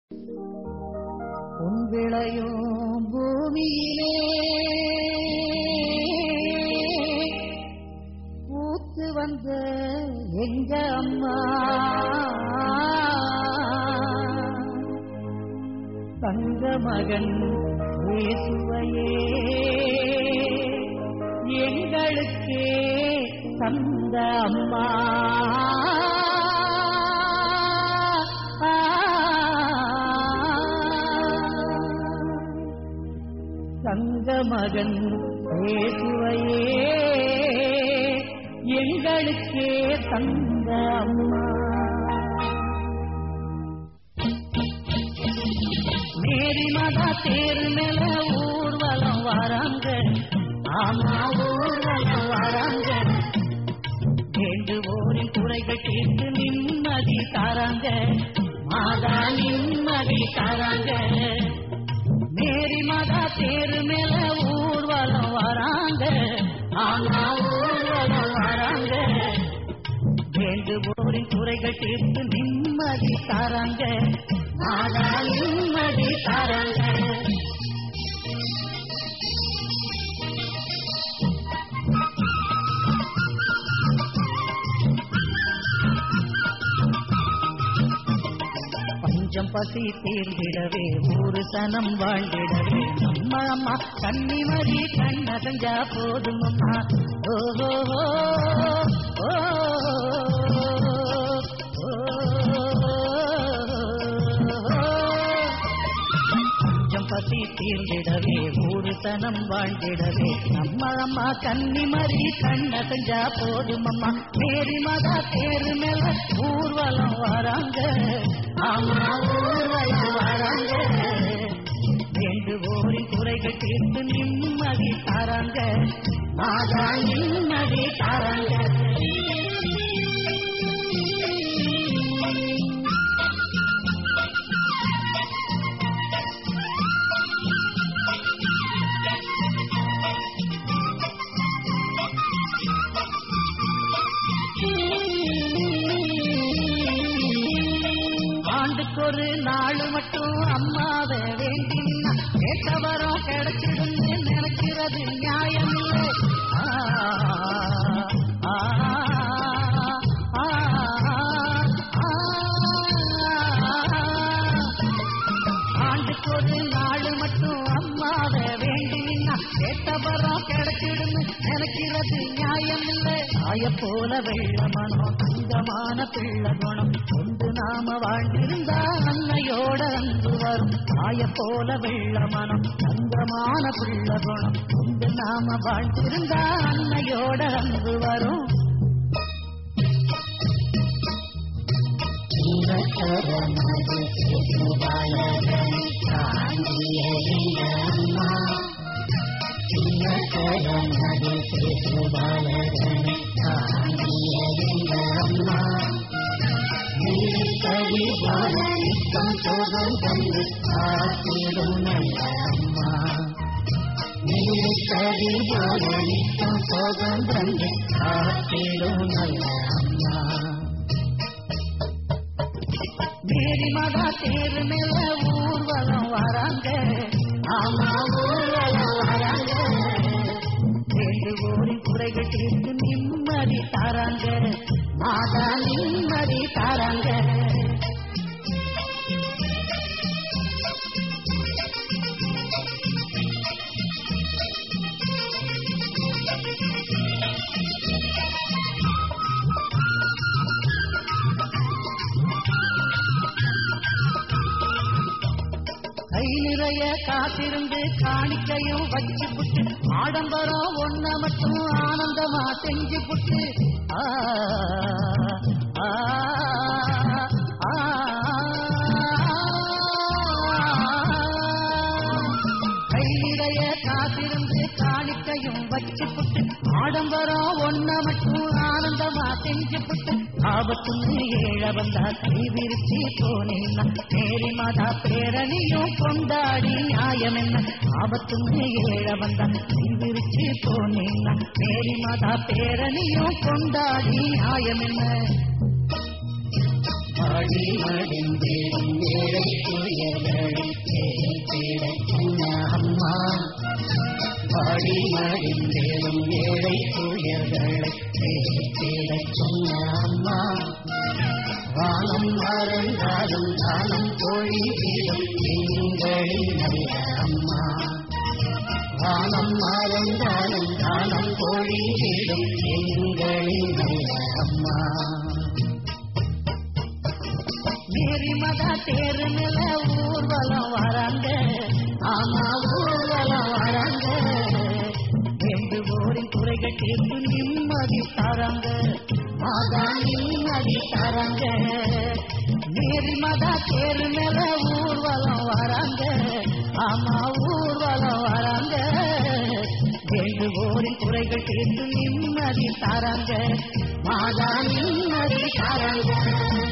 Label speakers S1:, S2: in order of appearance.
S1: உன் விளையும் பூமியிலே பூத்து வந்த எங்க அம்மா தங்க மகன் இயேசுவையே எங்களுக்கே தந்த அம்மா தங்க மகன் இயேசுவையே எங்களுக்கே தந்த அம்மா மேரி மகா தேர் மேல ஊர்வலம் வராங்க ஆமா ஊர்வலம் வராங்க வேண்டுவோரின் குறைகள் கேட்டு நிம்மதி தராங்க மாதா நிம்மதி தராங்க மேரி மகா தேர் மேல ஊர்வலம் வராங்க ஆமா ஊர்வலம் வராங்க வேண்டுவோரின் குறைகள் தீர்த்து நிம்மதி தராங்க மாதா நிம்மதி தராங்க பஞ்சம் பசி தீர்ந்திடவே ஒரு சனம் வாழ்ந்திடவே நம்ம அம்மா கன்னிமதி கண்ணசஞ்சா போதும் அம்மா ஓஹோ ஓ பஞ்சம் பசி தீர்ந்திடவே ஒரு சனம் வாழ்ந்திடவே நம்ம அம்மா கன்னிமதி கண்ணசஞ்சா போதும் அம்மா மேரி மதா தேரு மேல ஊர்வலம் வராங்க ஆமா ஊர்வலம் வராங்க வேண்டுவோரின் குறைகள் தீர்த்து நிம்மதி தாராங்க மாதா நிம்மதி தாராங்க ஆண்டுக்கு ஒரு நாள் மட்டும் அம்மாவை வேண்டி நின்னா கேட்ட வரம் கிடைச்சிடுன்னு நினைக்கிறது நியாயம் இல்லை ஆ, ஆ, ஆ, ஆ, ஆண்டுக்கு ஒரு நாள் மட்டும் அம்மாவை வேண்டி நின்னா கேட்ட வரம் கிடைச்சிடுன்னு நினைக்கிறது நியாயம் இல்லை ஆய போல வெள்ள மனம் தங்கமான பிள்ளை குணம் கொண்டு நாம வாழ்ந்திருந்தா அன்னையோட அன்பு வரும் ஆய போல வெள்ள மனம் தங்கமான பிள்ளை குணம் கொண்டு நாம வாழ்ந்திருந்தா அன்னையோட அன்பு வரும் மேரி மகா தேர் மேல ஊர்வலம் வராங்க ஆமா ஊர்வலம் வராங்க வேண்டுகோரின் குறைகள் தீர்த்து நிம்மதி தாராங்க மாதா நிம்மதி தாராங்க கை நிறைய காத்திருந்து காணிக்கையும் வச்சு புட்டு ஆடம்பரம் ஒன்ன மட்டும் ஆனந்தமா செஞ்சு புட்டு ஆ, ஆ, ஆ, கை நிறைய காத்திருந்து காணிக்கையும் வச்சு புட்டு ஆடம்பரம் ஒன்ன மட்டும் ஆனந்தமா செஞ்சு புட்டு ஆபத்துன்னு ஏழ வந்தா கை விரிச்சு போனேன்னா மேரி மாதா பேரணியும் கொண்டாடி நியாயம் என்ன ஆபத்துன்னு ஏழ வந்தா கை விரிச்சு போனேன்னா மேரி மாதா பேரணியும் கொண்டாடி நியாயம் என்ன ஆடி மடிந்தேன் ஏழைக்குரிய அடிமடிந்தேனும் ஏழை துயர்களை தேடச் சொன்ன அம்மா வானம் மறந்தாலும் தானம் பொழிவிடும் எங்களின் நல்ல அம்மா வானம் மறந்தாலும் தானம் பொழிவிடும் எங்களின் நல்ல அம்மா மேரி மதா தேரு நில ஊர்வலம் வராங்க ஆமா ஊர்வலம் வராங்க வேண்டுகோரின் குறைகள் கேட்டு நிம்மதி தராங்க மாதா நிம்மதி தராங்க மேரி மதா தேரு நில ஊர்வலம் வராங்க ஆமா ஊர்வலம் வராங்க வேண்டுகோரின் குறைகள் கேட்டு நிம்மதி தராங்க மாதா நிம்மதி தராங்க